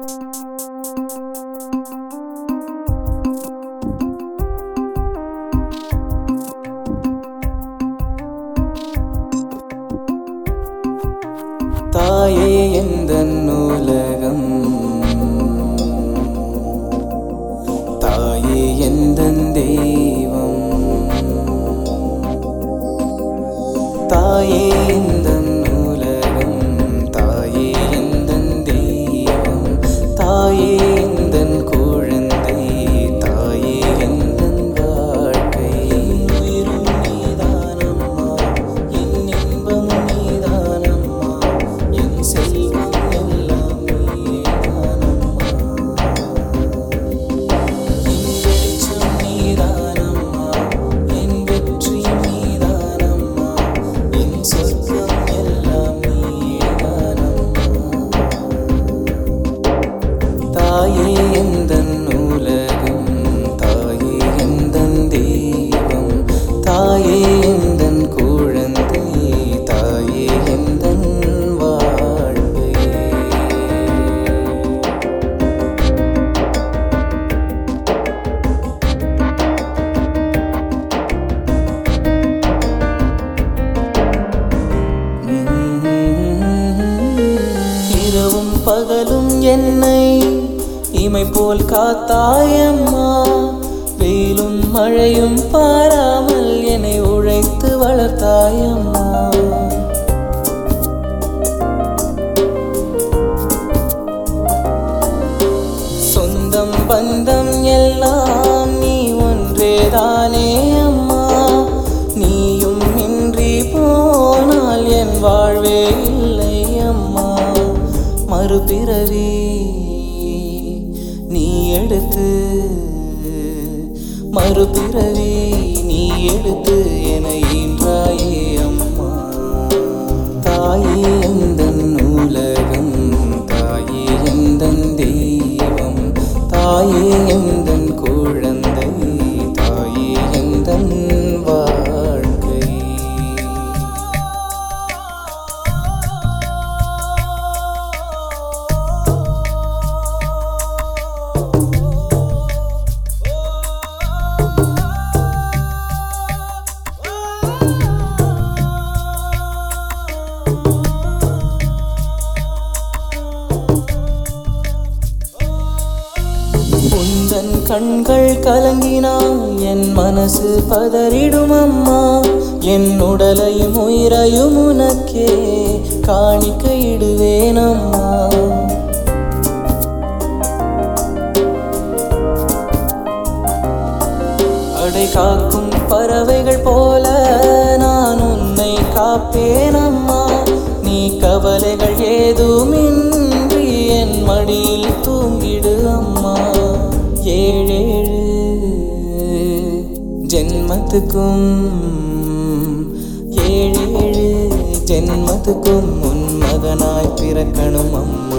தாயே எந்த நூலகம் தாயே எந்த தெய்வம் தாயே எந்த நூலகம் தாயே எந்த தெய்வம் தாயே எந்த குழந்தை தாயே எந்த வாழ்க்கை உயிரும் நீதானம்மா என் இன்பம் நீதானம்மா என் செல்வம் எல்லாம் நீதானம்மா என் வெளிச்சம் நீதானம்மா என் வெற்றி நீதானம்மா என் சொர்க்கம் எல்லாம் நீதானம்மா தாயே எந்த நூலகம் தாயே எந்த தெய்வம் தாயே எந்த குழந்தை தாயே எந்த வாழ்க்கை இரவும் பகலும் என்னை இமை போல் காத்தாயம்மா வெயிலும் மழையும் பாராமல் என்னை உழைத்து வளர்த்தாயம்மா சொந்தம் பந்தம் எல்லாம் நீ ஒன்றேதானே அம்மா நீயும் இன்றி போனால் என் வாழ்வே இல்லை அம்மா மறுபிறவி நீ எடுத்து மறுபிறவி நீ எடுத்து என ஈன்றாயே அம்மா தாயே எந்த நூலகம் தாயே எந்த தெய்வம் தாயே எந்த குழந்தை தாயே எந்த வாழ்க்கை உந்தன் கண்கள் கலங்கினால் என் மனசு பதறிடும் அம்மா என் உடலையும் உயிரையும் உனக்கே காணிக்கையிடுவேன் அம்மா அடை காக்கும் பறவைகள் போல நான் உன்னை காப்பேன் அம்மா நீ கவலைகள் ஏதுமின்றி என் மடியில் தூங்கிடு அம்மா ஏழேழு ஜென்மத்துக்கும் ஏழேழு ஜென்மத்துக்கும் உன் மகனாய் பிறக்கணும் அம்மா